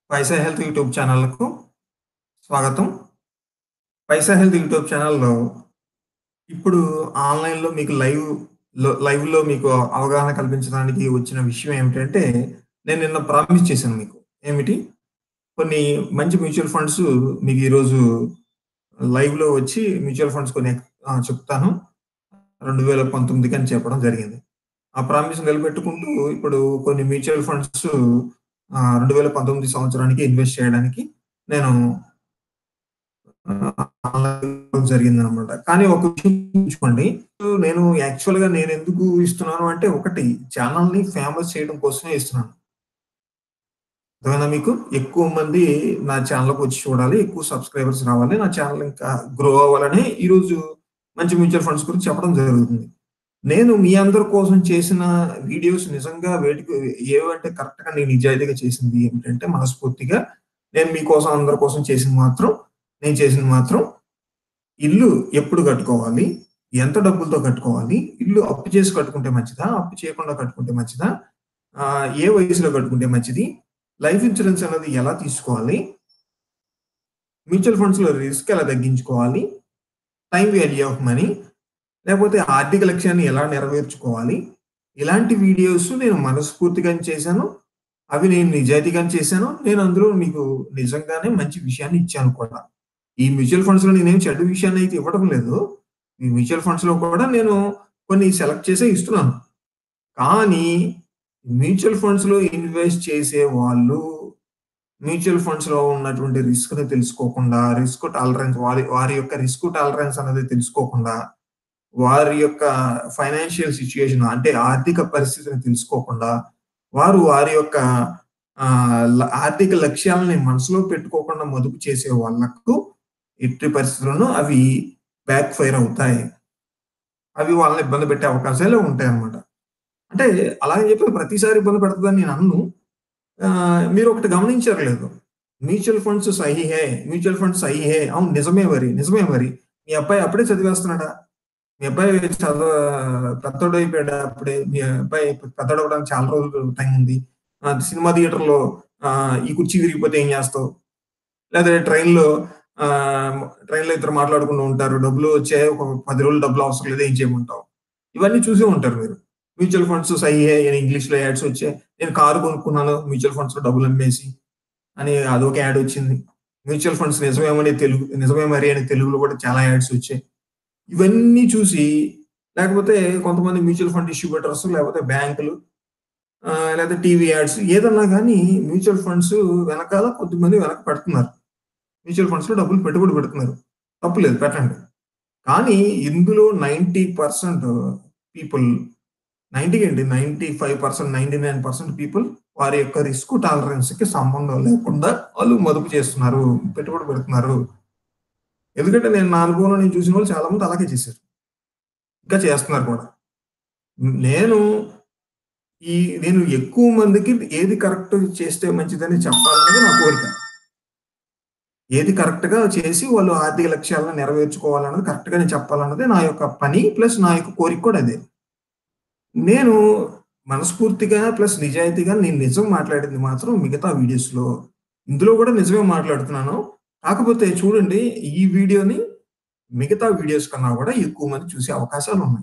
పైసా health YouTube ఛానల్‌కు స్వాగతం. పైసా health YouTube ఛానల్‌లో ఇప్పుడు ఆన్‌లైన్‌లో మీకు లైవ్‌లో లైవ్‌లో మీకు అవగాహన కల్పించడానికి వచ్చిన విషయం ఏమిటంటే, నేను నిన్న ప్రామిస్ చేశాను మీకు. ఏమిటి? కొన్ని మంచి మ్యూచువల్ ఫండ్స్ మీకు ఈరోజు లైవ్‌లో వచ్చి మ్యూచువల్ ఫండ్స్ కొన్ని ఆహ్, చెప్తాను. 2019కి అని చెప్పడం జరిగింది. ఆ ప్రామిస్ నిలబెట్టుకుంటూ ఇప్పుడు కొన్ని మ్యూచువల్ ఫండ్స్ ఆహ్, 2019 సంవత్సరానికి ఇన్వెస్ట్ చేయడానికి నేను ఆహ్, ఆన్‌లైన్‌లో జరిగిందనమాట. కానీ ఒక విషయం గుర్తుంచుకోండి. నేను యాక్చువల్‌గా నేనెందుకు ఇస్తున్నాను అంటే ఒకటి ఛానెల్‌ని ఫేమస్ చేయడం కోసమే ఇస్తున్నాను. అర్థమైందా మీకు? ఎక్కువ మంది నా ఛానెల్‌లోకి వచ్చి చూడాలి. ఎక్కువ సబ్‌స్క్రైబర్స్ రావాలి. నా ఛానెల్ ఇంకా గ్రో అవ్వాలని ఈరోజు మంచి మ్యూచువల్ ఫండ్స్ గురించి చెప్పడం జరుగుతుంది. నేను మీ అందరి కోసం చేసిన వీడియోస్ నిజంగా వేటికి ఏవంటే కరెక్ట్‌గా నేను నిజాయితీగా చేసింది ఏమిటంటే మనస్ఫూర్తిగా నేను మీకోసం అందరి కోసం చేసింది మాత్రం నేను చేసింది మాత్రం ఇల్లు ఎప్పుడు కట్టుకోవాలి? ఎంత డబ్బులతో కట్టుకోవాలి? ఇల్లు అప్పు చేసి కట్టుకుంటే మంచిదా? అప్పు చేయకుండా కట్టుకుంటే మంచిదా? ఆహ్, ఏ వయసులో కట్టుకుంటే మంచిది? లైఫ్ ఇన్స్యూరెన్స్ అనేది ఎలా తీసుకోవాలి? మ్యూచువల్ ఫండ్స్‌లో రిస్క్ ఎలా తగ్గించుకోవాలి? టైమ్ వాల్యూ ఆఫ్ మనీ లేకపోతే ఆర్థిక లక్ష్యాన్ని ఎలా నెరవేర్చుకోవాలి? ఇలాంటి వీడియోస్ నేను మనస్ఫూర్తిగానే చేశాను. అవి నేను నిజాయితీగానే చేశాను. నేను అందులో మీకు నిజంగానే మంచి విషయాన్ని ఇచ్చాను కూడా. ఈ మ్యూచువల్ ఫండ్స్‌లో నేనేం చెడ్డ విషయాన్ని అయితే ఇవ్వడం లేదు. ఈ మ్యూచువల్ ఫండ్స్‌లో కూడా నేను కొన్ని సెలెక్ట్ చేసే ఇస్తున్నాను. కానీ మ్యూచువల్ ఫండ్స్‌లో ఇన్వెస్ట్ చేసే వాళ్ళు మ్యూచువల్ ఫండ్స్‌లో ఉన్నటువంటి రిస్క్‌ని తెలుసుకోకుండా, రిస్క్ టాలరెన్స్ వారి వారి యొక్క రిస్క్ టాలరెన్స్ అనేది తెలుసుకోకుండా, వారి యొక్క ఫైనాన్షియల్ సిట్యుయేషన్ అంటే ఆర్థిక పరిస్థితిని తెలుసుకోకుండా, వారు వారి యొక్క ఆహ్, ల ఆర్థిక లక్ష్యాలని మనసులో పెట్టుకోకుండా మదుపు చేసే వాళ్ళకు ఎట్టి పరిస్థితుల్లోనూ అవి బ్యాక్ ఫైర్ అవుతాయి. అవి వాళ్ళని ఇబ్బంది పెట్టే అవకాశాలే ఉంటాయన్నమాట. అంటే అలాగని చెప్పి ప్రతిసారి ఇబ్బంది పెడతదని నేను అనను. ఆహ్, మీరొకటి గమనించారో లేదో మ్యూచువల్ ఫండ్స్ సహీ హై, మ్యూచువల్ ఫండ్స్ సహీ హై. అవును నిజమే మరి, నిజమే మరి. మీ అబ్బాయి అప్పుడే చదివేస్తున్నాడా? మీ అబ్బాయి చదవ పెద్దోడయిపోయాడా అప్పుడే? మీ అబ్బాయి పెద్దోడవ్వడానికి చాలా రోజులు టైం ఉంది. ఆహ్, సినిమా థియేటర్‌లో ఆహ్, ఈ కుర్చీ విరిగిపోతే ఏం చేస్తావు? లేదా ట్రైన్‌లో ఆహ్, ట్రైన్‌లో ఇద్దరు మాట్లాడుకుంటూ ఉంటారు. డబ్బులు వచ్చాయి. ఒక 10 రోజులు డబ్బులు అవసరం లేదు. ఏం చేయమంటావు? ఇవన్నీ చూసే ఉంటారు మీరు. మ్యూచువల్ ఫండ్స్ సహీ హై అని ఇంగ్లీష్‌లో యాడ్స్ వచ్చాయి. నేను కారు కొనుక్కున్నాను మ్యూచువల్ ఫండ్స్‌లో డబ్బులు అమ్మేసి అని అదొక యాడ్ వచ్చింది. మ్యూచువల్ ఫండ్స్ నిజమేమని తెలుగు నిజమే మరి అని తెలుగులో కూడా చాలా యాడ్స్ వచ్చాయి. ఇవన్నీ చూసి లేకపోతే కొంతమంది మ్యూచువల్ ఫండ్ డిస్ట్రిబ్యూటర్స్ లేకపోతే బ్యాంకులు ఆహ్, లేదా టీవీ యాడ్స్ ఏదన్నా గాని మ్యూచువల్ ఫండ్స్ వెనకాల కొద్దిమంది వెనక పెడుతున్నారు. మ్యూచువల్ ఫండ్స్‌లో డబ్బులు పెట్టుబడి పెడుతున్నారు. తప్పు లేదు పెట్టండి. కానీ ఇందులో 90% పీపుల్ 90 ఏంటి 95%, 99% పీపుల్ వారి యొక్క రిస్క్ టాలరెన్స్‌కి సంబంధం లేకుండా వాళ్ళు మదుపు చేస్తున్నారు. పెట్టుబడి పెడుతున్నారు. ఎందుకంటే నేను నా అనుభవంలో నేను చూసిన వాళ్ళు చాలా మంది అలాగే చేశారు. ఇంకా చేస్తున్నారు కూడా. నేను ఈ నేను ఎక్కువ మందికి ఏది కరెక్ట్ చేస్తే మంచిదని చెప్పాలనేది నా కోరిక. ఏది కరెక్ట్‌గా చేసి వాళ్ళు ఆర్థిక లక్ష్యాలను నెరవేర్చుకోవాలన్నది కరెక్ట్‌గా నేను చెప్పాలన్నది నా యొక్క పని. ప్లస్ నా యొక్క కోరిక కూడా అదే. నేను మనస్ఫూర్తిగా ప్లస్ నిజాయితీగా నేను నిజం మాట్లాడింది మాత్రం మిగతా వీడియోస్‌లో. ఇందులో కూడా నిజమే మాట్లాడుతున్నాను. కాకపోతే చూడండి ఈ వీడియోని మిగతా వీడియోస్ కన్నా కూడా ఎక్కువ మంది చూసే అవకాశాలున్నాయి.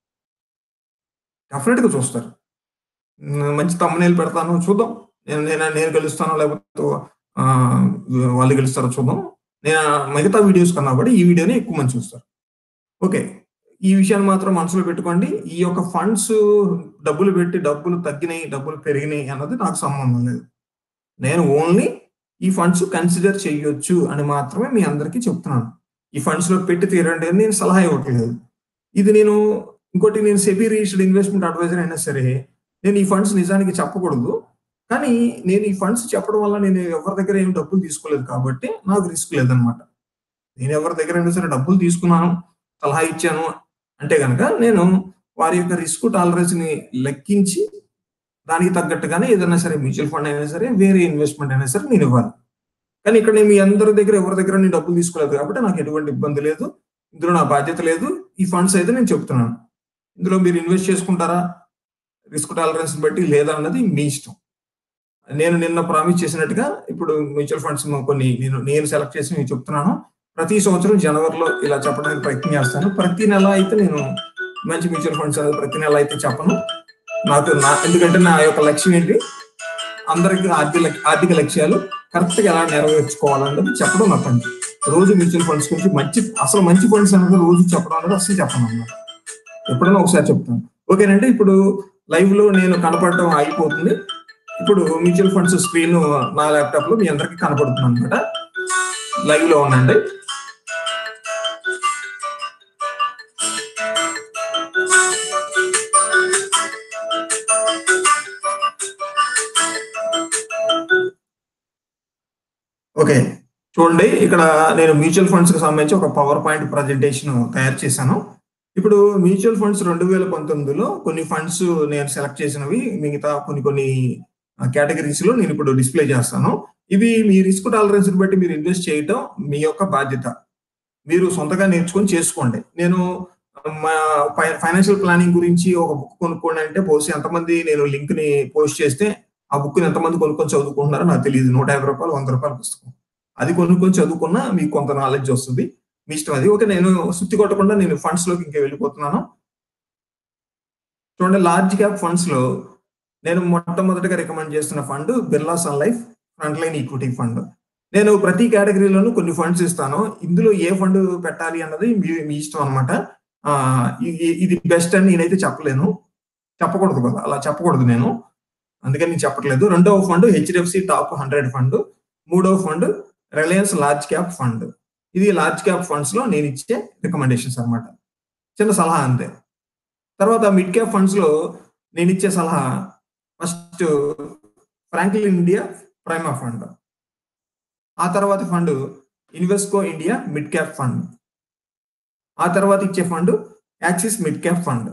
డెఫినిట్‌గా చూస్తారు. హ్మ్. మంచి థంబ్‌నెయిల్ పెడతాను చూద్దాం. నేను నేను నేను గెలుస్తానో లేకపోతే ఆహ్, వాళ్ళు గెలుస్తారో చూద్దాం. నేను మిగతా వీడియోస్ కన్నా కూడా ఈ వీడియోని ఎక్కువ మంది చూస్తారు. ఓకే. ఈ విషయాన్ని మాత్రం మనసులో పెట్టుకోండి. ఈ యొక్క ఫండ్స్ డబ్బులు పెట్టి డబ్బులు తగ్గినాయి, డబ్బులు పెరిగినాయి అన్నది నాకు సంబంధం లేదు. నేను ఓన్లీ ఈ ఫండ్స్ కన్సిడర్ చేయొచ్చు అని మాత్రమే మీ అందరికీ చెప్తున్నాను. ఈ ఫండ్స్‌లో పెట్టి తీరండి అని నేను సలహా ఇవ్వట్లేదు. ఇది నేను ఇంకోటి నేను సెబీ రిజిస్టర్డ్ ఇన్వెస్ట్‌మెంట్ అడ్వైజర్ అయినా సరే, నేను ఈ ఫండ్స్ నిజానికి చెప్పకూడదు. కానీ నేను ఈ ఫండ్స్ చెప్పడం వల్ల నేను ఎవరి దగ్గర ఏమి డబ్బులు తీసుకోలేదు కాబట్టి నాకు రిస్క్ లేదన్నమాట. నేను ఎవరి దగ్గరైనా సరే డబ్బులు తీసుకున్నాను, సలహా ఇచ్చాను అంటే గనక నేను వారి యొక్క రిస్క్ టాలరెన్స్‌ని లెక్కించి దానికి తగ్గట్టుగానే ఏదైనా సరే మ్యూచువల్ ఫండ్ అయినా సరే, వేరే ఇన్వెస్ట్‌మెంట్ అయినా సరే నేను ఇవ్వాలి. కానీ ఇక్కడ నేను మీ అందరి దగ్గర ఎవరి దగ్గర నేను డబ్బులు తీసుకోలేదు కాబట్టి నాకు ఎటువంటి ఇబ్బంది లేదు. ఇందులో నా బాధ్యత లేదు. ఈ ఫండ్స్ అయితే నేను చెప్తున్నాను. ఇందులో మీరు ఇన్వెస్ట్ చేసుకుంటారా? రిస్క్ టాలరెన్స్‌ని బట్టి లేదా అన్నది మీ ఇష్టం. నేను నిన్న ప్రామిస్ చేసినట్టుగా ఇప్పుడు మ్యూచువల్ ఫండ్స్ కొన్ని నేను నేను సెలెక్ట్ చేసి మీకు చెప్తున్నాను ప్రతి సంవత్సరం జనవరిలో ఇలా చెప్పడానికి ప్రయత్నం చేస్తాను ప్రతి నెల అయితే నేను మంచి మ్యూచువల్ ఫండ్స్ అనేది ప్రతి నెల అయితే చెప్పను నాకు నా ఎందుకంటే నా యొక్క లక్ష్యం ఏంటి అందరికి ఆర్థిక ఆర్థిక లక్ష్యాలు కరెక్ట్ గా ఎలా నెరవేర్చుకోవాలన్నది చెప్పడం నా పని రోజు మ్యూచువల్ ఫండ్స్ గురించి మంచి అసలు మంచి ఫండ్స్ అనేది రోజు చెప్పడం అనేది అసలు చెప్పను అన్నమాట ఎప్పుడైనా ఒకసారి చెప్తాను ఓకేనండి ఇప్పుడు లైవ్ లో నేను కనపడటం అయిపోతుంది ఇప్పుడు మ్యూచువల్ ఫండ్స్ స్క్రీన్ నా ల్యాప్టాప్ లో మీ అందరికి కనపడుతుంది అనమాట లైవ్ లో ఉండండి ఓకే చూడండి ఇక్కడ నేను మ్యూచువల్ ఫండ్స్ కి సంబంధించి ఒక పవర్ పాయింట్ ప్రజెంటేషన్ తయారు చేశాను ఇప్పుడు మ్యూచువల్ ఫండ్స్ రెండు వేల పంతొమ్మిదిలో కొన్ని ఫండ్స్ నేను సెలెక్ట్ చేసినవి మిగతా కొన్ని కొన్ని కేటగిరీస్ లో నేను ఇప్పుడు డిస్ప్లే చేస్తాను ఇవి మీ రిస్క్ టాలరెన్స్ బట్టి మీరు ఇన్వెస్ట్ చేయటం మీ యొక్క బాధ్యత మీరు సొంతగా నేర్చుకొని చేసుకోండి నేను మా ఫైనాన్షియల్ ప్లానింగ్ గురించి ఒక బుక్ కొనుక్కోండి అంటే పోస్ట్ ఎంతమంది నేను లింక్ ని పోస్ట్ చేస్తే ఆ బుక్ ని ఎంతమంది కొనుక్కొని చదువుకుంటున్నారో నాకు తెలియదు నూట యాభై రూపాయలు వంద రూపాయల పుస్తకం అది కొనుక్కొని చదువుకున్నా మీకు కొంత నాలెడ్జ్ వస్తుంది మీ ఇష్టం అది ఓకే నేను సుత్తి కొట్టకుండా నేను ఫండ్స్ లోకి ఇంకా వెళ్ళిపోతున్నాను చూడండి లార్జ్ క్యాప్ ఫండ్స్ లో నేను మొట్టమొదటిగా రికమెండ్ చేస్తున్న fund Birla sun life front line equity fund నేను ప్రతి కేటగిరీలోనూ కొన్ని ఫండ్స్ ఇస్తాను ఇందులో ఏ ఫండ్ పెట్టాలి అన్నది మీ మీ ఇష్టం అనమాట ఇది బెస్ట్ అని నేనైతే చెప్పలేను చెప్పకూడదు కదా అలా చెప్పకూడదు నేను అందుకని నేను చెప్పట్లేదు రెండవ fund HDFC top hundred fund మూడవ fund Reliance large cap fund ఇది లార్జ్ క్యాప్ ఫండ్స్ లో నేను ఇచ్చే రికమెండేషన్స్ అనమాట చిన్న సలహా అంతే తర్వాత మిడ్ క్యాప్ ఫండ్స్ లో నేను ఇచ్చే సలహా first Franklin India prima fund ఆ తర్వాత fund Invesco India mid cap fund ఆ తర్వాత ఇచ్చే fund Axis mid cap fund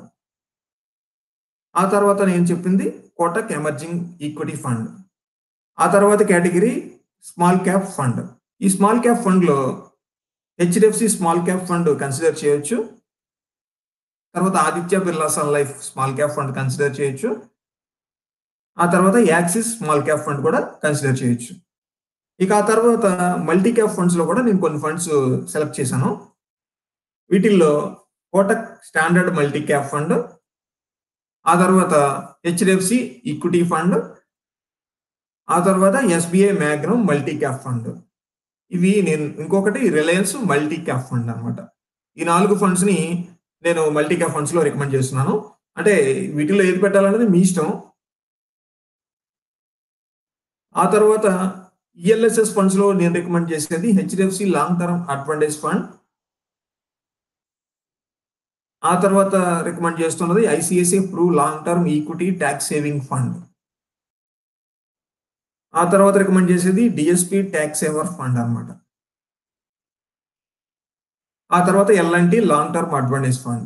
ఆ తర్వాత నేను చెప్పింది కోటక్ ఎమర్జింగ్ ఈక్విటీ ఫండ్ ఆ తర్వాత కేటగిరీ స్మాల్ క్యాప్ ఫండ్ ఈ స్మాల్ క్యాప్ ఫండ్ లో HDFC small cap fund consider చేయొచ్చు తర్వాత Aditya Birla sun life small cap fund consider చేయొచ్చు ఆ తర్వాత యాక్సిస్ స్మాల్ క్యాప్ ఫండ్ కూడా కన్సిడర్ చేయొచ్చు ఇక ఆ తర్వాత మల్టీ క్యాప్ ఫండ్స్ లో కూడా నేను కొన్ని ఫండ్స్ సెలెక్ట్ చేశాను వీటిల్లో Kotak standard multi cap fund ఆ తర్వాత హెచ్డిఎఫ్సి ఈక్విటీ ఫండ్ ఆ తర్వాత SBI magnum multi cap fund ఇవి నేను ఇంకొకటి రిలయన్స్ మల్టీ క్యాప్ ఫండ్ అనమాట ఈ నాలుగు ఫండ్స్ ని నేను మల్టీ క్యాప్ ఫండ్స్ లో రికమెండ్ చేస్తున్నాను అంటే వీటిలో ఏది పెట్టాలనేది మీ ఇష్టం ఆ తర్వాత ఈఎల్ఎస్ఎస్ ఫండ్స్ లో నేను రికమెండ్ చేసేది HDFC long term advantage fund ఆ తర్వాత రికమెండ్ చేస్తున్నది ICICI pru long term equity tax saving fund ఆ తర్వాత రికమెండ్ చేసేది డిఎస్పి ట్యాక్స్ సేవర్ ఫండ్ అనమాట ఆ తర్వాత LNT long term advantage fund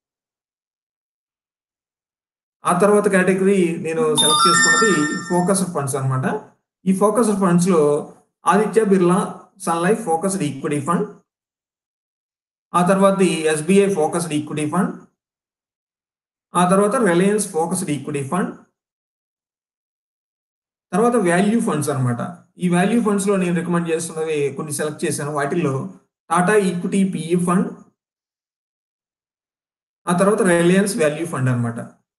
ఆ తర్వాత కేటగిరీ నేను సెలెక్ట్ చేసుకున్నది ఫోకస్డ్ ఫండ్స్ అనమాట ఈ ఫోకస్డ్ ఫండ్స్ లో Aditya Birla sun life focused equity fund ఆ తర్వాత ఎస్బీఐ ఫోకస్డ్ ఈక్విటీ ఫండ్ ఆ తర్వాత రిలయన్స్ ఫోకస్డ్ ఈక్విటీ ఫండ్ తర్వాత వాల్యూ ఫండ్స్ అనమాట ఈ వాల్యూ ఫండ్స్ లో నేను రికమెండ్ చేస్తున్నవి కొన్ని సెలెక్ట్ చేశాను వాటిల్లో టాటా ఈక్విటీ పిఈ ఫండ్ ఆ తర్వాత రిలయన్స్ వాల్యూ ఫండ్ అనమాట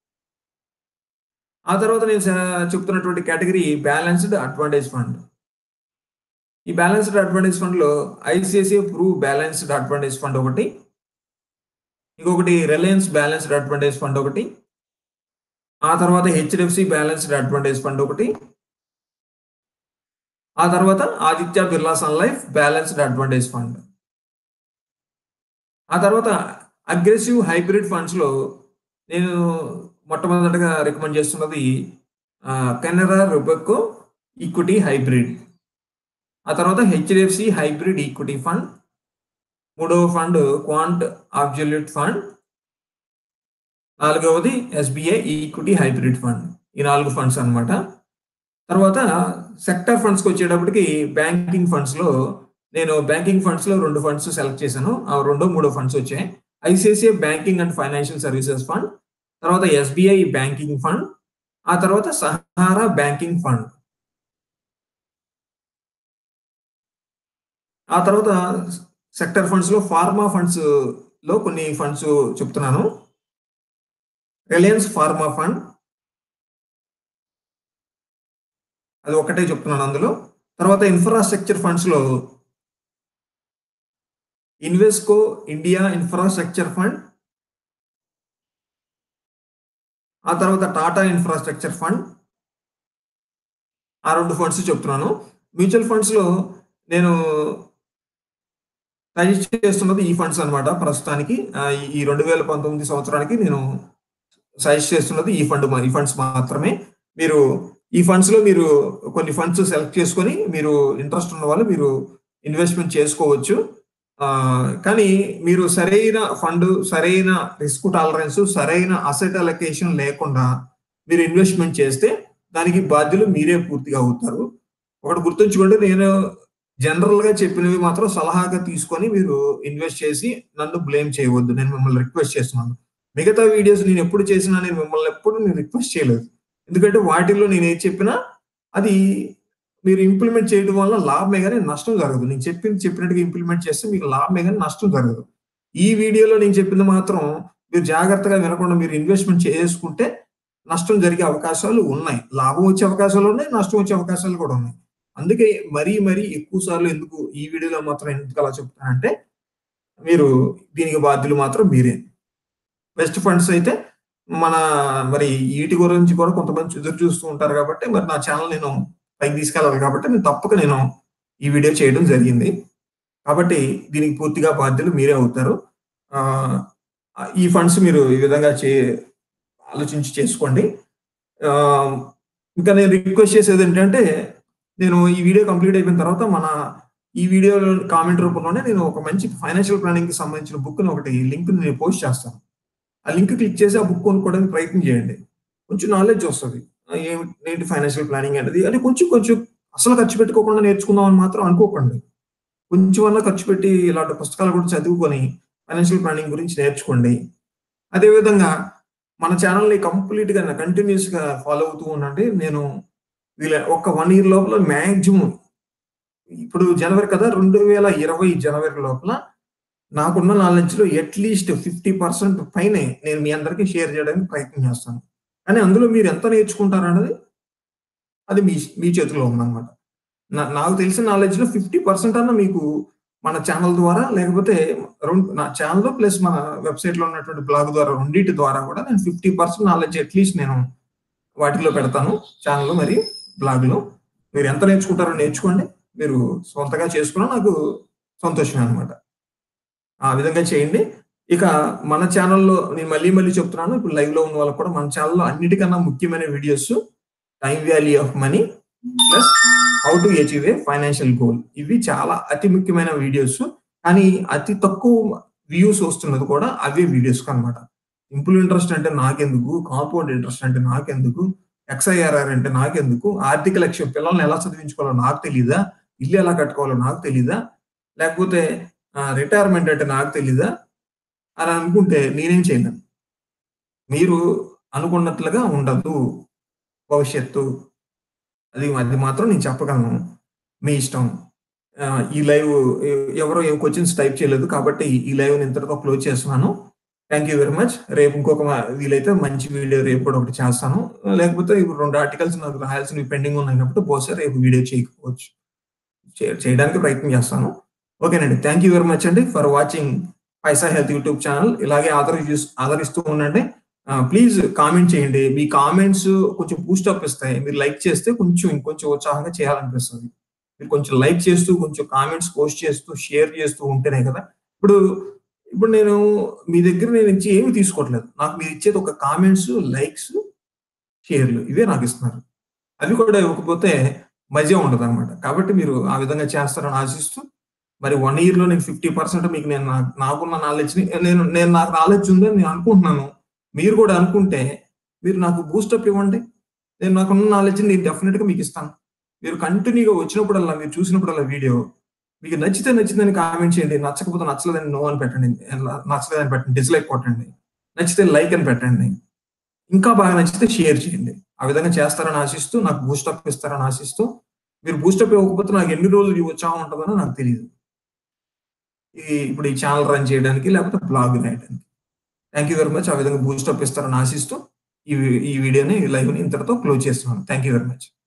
ఆ తర్వాత నేను చెప్తున్నటువంటి కేటగిరీ బ్యాలెన్స్డ్ అడ్వాంటేజ్ ఫండ్ ఈ బ్యాలెన్స్డ్ అడ్వాంటేజ్ ఫండ్ లో ICICI pru balanced advantage fund ఒకటి ఇంకొకటి రిలయన్స్ బ్యాలెన్స్డ్ అడ్వాంటేజ్ ఫండ్ ఒకటి ఆ తర్వాత హెచ్డిఎఫ్సి బ్యాలెన్స్డ్ అడ్వాంటేజ్ ఫండ్ ఒకటి ఆ తర్వాత Aditya Birla sun life balanced advantage fund ఆ తర్వాత అగ్రెసివ్ హైబ్రిడ్ ఫండ్స్ లో నేను మొట్టమొదటిగా రికమెండ్ చేస్తున్నది కెనరా రుబెకో ఈక్విటీ హైబ్రిడ్ ఆ తర్వాత హెచ్డిఎఫ్సి హైబ్రిడ్ ఈక్విటీ ఫండ్ మూడవ ఫండ్ క్వాంట్ ఆబ్జల్యూట్ ఫండ్ నాలుగవది ఎస్బీఐ ఈక్విటీ హైబ్రిడ్ ఫండ్ ఈ నాలుగు ఫండ్స్ అనమాట తర్వాత సెక్టర్ ఫండ్స్కి వచ్చేటప్పటికి బ్యాంకింగ్ ఫండ్స్ లో నేను బ్యాంకింగ్ ఫండ్స్ లో రెండు ఫండ్స్ సెలెక్ట్ చేశాను ఆ రెండో మూడో ఫండ్స్ వచ్చాయి ICICI banking and financial services fund తర్వాత ఎస్బీఐ బ్యాంకింగ్ ఫండ్ ఆ తర్వాత సహారా బ్యాంకింగ్ ఫండ్ ఆ తర్వాత సెక్టర్ ఫండ్స్ లో ఫార్మా ఫండ్స్ లో కొన్ని ఫండ్స్ చెప్తున్నాను రిలయన్స్ ఫార్మా ఫండ్ అది ఒకటే చెప్తున్నాను అందులో తర్వాత ఇన్ఫ్రాస్ట్రక్చర్ ఫండ్స్ లో ఇన్వెస్కో ఇండియా ఇన్ఫ్రాస్ట్రక్చర్ ఫండ్ ఆ తర్వాత టాటా ఇన్ఫ్రాస్ట్రక్చర్ ఫండ్ ఆ రెండు ఫండ్స్ చెప్తున్నాను మ్యూచువల్ ఫండ్స్ లో నేను సజెస్ట్ చేస్తున్నది ఈ ఫండ్స్ అనమాట ప్రస్తుతానికి ఆ, ఈ- ఈ రెండు వేల పంతొమ్మిది సంవత్సరానికి నేను సజెస్ట్ చేస్తున్నది ఈ ఫండ్ ఈ ఫండ్స్ మాత్రమే మీరు ఈ ఫండ్స్ లో మీరు కొన్ని ఫండ్స్ సెలెక్ట్ చేసుకొని మీరు ఇంట్రెస్ట్ ఉన్న వాళ్ళు మీరు ఇన్వెస్ట్మెంట్ చేసుకోవచ్చు ఆ, కానీ మీరు సరైన ఫండ్ సరైన రిస్క్ టాలరెన్స్ సరైన అసెట్ అలొకేషన్ లేకుండా మీరు ఇన్వెస్ట్మెంట్ చేస్తే దానికి బాధ్యులు మీరే పూర్తిగా అవుతారు ఒకటి గుర్తుంచుకోండి నేను జనరల్ గా చెప్పినవి మాత్రం సలహాగా తీసుకొని మీరు ఇన్వెస్ట్ చేసి నన్ను బ్లేమ్ చేయవద్దు నేను మిమ్మల్ని రిక్వెస్ట్ చేస్తున్నాను మిగతా వీడియోస్ నేను ఎప్పుడు చేసినా నేను మిమ్మల్ని ఎప్పుడు నేను రిక్వెస్ట్ చేయలేదు ఎందుకంటే వాటిల్లో నేను ఏది చెప్పినా అది మీరు ఇంప్లిమెంట్ చేయడం వల్ల లాభమే కానీ నష్టం జరగదు నేను చెప్పింది చెప్పినట్టుగా ఇంప్లిమెంట్ చేస్తే మీకు లాభమే కానీ నష్టం జరగదు ఈ వీడియోలో నేను చెప్పింది మాత్రం మీరు జాగ్రత్తగా వినకుండా మీరు ఇన్వెస్ట్మెంట్ చేసుకుంటే నష్టం జరిగే అవకాశాలు ఉన్నాయి లాభం వచ్చే అవకాశాలు ఉన్నాయి నష్టం వచ్చే అవకాశాలు కూడా ఉన్నాయి అందుకే మరీ మరీ ఎక్కువ సార్లు ఎందుకు ఈ వీడియోలో మాత్రం ఎందుకు అలా చెప్తానంటే మీరు దీనికి బాధ్యులు మాత్రం మీరే బెస్ట్ ఫండ్స్ అయితే మన మరి వీటి గురించి కూడా కొంతమంది ఎదురు చూస్తూ ఉంటారు కాబట్టి మరి నా ఛానల్ నేను పైకి తీసుకెళ్ళాలి కాబట్టి నేను తప్పక నేను ఈ వీడియో చేయడం జరిగింది కాబట్టి దీనికి పూర్తిగా బాధ్యులు మీరే అవుతారు ఆ, ఈ ఫండ్స్ మీరు ఈ విధంగా చే ఆలోచించి చేసుకోండి ఆ, ఇంకా నేను రిక్వెస్ట్ చేసేది ఏంటంటే నేను ఈ వీడియో కంప్లీట్ అయిపోయిన తర్వాత మన ఈ వీడియో కామెంట్ రూపంలోనే నేను ఒక మంచి ఫైనాన్షియల్ ప్లానింగ్ కి సంబంధించిన బుక్ ఒకటి లింక్ నేను పోస్ట్ చేస్తాను ఆ లింక్ క్లిక్ చేసి ఆ బుక్ కొనుక్కోవడానికి ప్రయత్నం చేయండి కొంచెం నాలెడ్జ్ వస్తుంది ఆ, ఏమి- ఏంటి ఫైనాన్షియల్ ప్లానింగ్ అనేది అది కొంచెం కొంచెం అసలు ఖర్చు పెట్టుకోకుండా నేర్చుకుందాం అని మాత్రం అనుకోకండి కొంచెం అన్నా ఖర్చు పెట్టి ఇలాంటి పుస్తకాలు కూడా చదువుకొని ఫైనాన్షియల్ ప్లానింగ్ గురించి నేర్చుకోండి అదేవిధంగా మన ఛానల్ని కంప్లీట్ గా కంటిన్యూస్ గా ఫాలో అవుతూ ఉండండి నేను వీళ్ళ ఒక వన్ ఇయర్ లోపల మ్యాక్సిమం ఇప్పుడు జనవరి కదా రెండు వేల ఇరవై జనవరి లోపల నాకున్న నాలెడ్జ్ లో అట్లీస్ట్ ఫిఫ్టీ పర్సెంట్ పైనే నేను మీ అందరికీ షేర్ చేయడానికి ప్రయత్నం చేస్తాను కానీ అందులో మీరు ఎంత నేర్చుకుంటారు అన్నది అది మీ మీ చేతిలో ఉందన్నమాట నా నాకు తెలిసిన నాలెడ్జ్ లో ఫిఫ్టీ పర్సెంట్ అన్న మీకు మన ఛానల్ ద్వారా లేకపోతే రెండు నా ఛానల్ ప్లస్ మన వెబ్సైట్ లో ఉన్నటువంటి బ్లాగ్ ద్వారా రెండింటి ద్వారా కూడా నేను ఫిఫ్టీ పర్సెంట్ నాలెడ్జ్ అట్లీస్ట్ నేను వాటిలో పెడతాను ఛానల్ మరి బ్లాగ్ లో మీరు ఎంత నేర్చుకుంటారో నేర్చుకోండి మీరు సొంతగా చేసుకున్నా నాకు సంతోషమే అనమాట ఆ విధంగా చేయండి ఇక మన ఛానల్లో నేను మళ్ళీ మళ్ళీ చెప్తున్నాను ఇప్పుడు లైవ్ లో ఉన్న వాళ్ళకి కూడా మన ఛానల్లో అన్నిటికన్నా ముఖ్యమైన videos time value of money plus how to achieve a financial goal ఇవి చాలా అతి ముఖ్యమైన వీడియోస్ కానీ అతి తక్కువ వ్యూస్ వస్తున్నది కూడా అవే వీడియోస్ అనమాట సింపుల్ ఇంట్రెస్ట్ అంటే నాకెందుకు కాంపౌండ్ ఇంట్రెస్ట్ అంటే నాకెందుకు ఎక్స్ఐఆర్ఆర్ అంటే నాకెందుకు ఆర్థిక లక్ష్యం పిల్లల్ని ఎలా చదివించుకోవాలో నాకు తెలీదా ఇల్లు ఎలా కట్టుకోవాలో నాకు తెలీదా లేకపోతే రిటైర్మెంట్ అంటే నాకు తెలీదా అని అనుకుంటే నేనేం చేయలేను మీరు అనుకున్నట్లుగా ఉండదు భవిష్యత్తు అది అది మాత్రం నేను చెప్పగలను మీ ఇష్టం ఆ, ఈ లైవ్ ఎవరో ఏం క్వశ్చన్స్ టైప్ చేయలేదు కాబట్టి ఈ లైవ్ ఇంతటితో క్లోజ్ చేస్తున్నాను థ్యాంక్ యూ వెరీ మచ్ రేపు ఇంకొక మా- వీలైతే మంచి వీడియో రేపు కూడా ఒకటి చేస్తాను లేకపోతే ఇప్పుడు రెండు ఆర్టికల్స్ నాకు రాయాల్సినవి పెండింగ్ ఉన్నాయి కాబట్టి బహుశా రేపు వీడియో చేయకపోవచ్చు చే- చేయడానికి ప్రయత్నం చేస్తాను ఓకేనండి థ్యాంక్ యూ వెరీ మచ్ అండి for watching Paisa health YouTube channel ఇలాగే ఆదరి ఆదరిస్తూ ఉండండి ప్లీజ్ కామెంట్ చేయండి మీ కామెంట్స్ కొంచెం బూస్ట్ అప్ ఇస్తాయి మీరు లైక్ చేస్తే కొంచెం ఇంకొంచెం ఉత్సాహంగా చేయాలనిపిస్తుంది మీరు కొంచెం లైక్ చేస్తూ కొంచెం కామెంట్స్ పోస్ట్ చేస్తూ షేర్ చేస్తూ ఉంటేనే కదా ఇప్పుడు ఇప్పుడు నేను మీ దగ్గర నేను ఇచ్చి ఏమి తీసుకోవట్లేదు నాకు మీరు ఇచ్చేది ఒక కామెంట్స్ లైక్స్ షేర్లు ఇవే నాకు ఇస్తున్నారు అవి కూడా ఇవ్వకపోతే మజా ఉండదు అనమాట కాబట్టి మీరు ఆ విధంగా చేస్తారని ఆశిస్తూ మరి వన్ ఇయర్ లో నేను ఫిఫ్టీ పర్సెంట్ మీకు నేను నా- నాకున్న నాలెడ్జ్ ని నేను నేను నాకు నాలెడ్జ్ ఉందని నేను అనుకుంటున్నాను మీరు కూడా అనుకుంటే మీరు నాకు బూస్టప్ ఇవ్వండి నేను నాకున్న నాలెడ్జ్ నేను డెఫినెట్ గా మీకు ఇస్తాను మీరు కంటిన్యూగా వచ్చినప్పుడల్లా మీరు చూసినప్పుడల్లా వీడియో మీకు నచ్చితే నచ్చిందని కామెంట్ చేయండి నచ్చకపోతే నచ్చలేదని నో అని పెట్టండి నచ్చలేదని పెట్టండి డిస్లైక్ కొట్టండి నచ్చితే లైక్ అని పెట్టండి ఇంకా బాగా నచ్చితే షేర్ చేయండి ఆ విధంగా చేస్తారని ఆశిస్తూ నాకు బూస్టప్ ఇస్తారని ఆశిస్తూ మీరు బూస్టప్ ఇవ్వకపోతే నాకు ఎన్ని రోజులు ఈ ఉత్సాహం ఉంటుందో నాకు తెలియదు ఈ ఇప్పుడు ఈ ఛానెల్ రన్ చేయడానికి లేకపోతే బ్లాగ్ రాయడానికి. Thank you very much. ఆ విధంగా బూస్టప్ ఇస్తారని ఆశిస్తూ ఈ ఈ వీడియోని లైవ్‌ని ఇంతటితో క్లోజ్ చేస్తున్నాను. Thank you very much.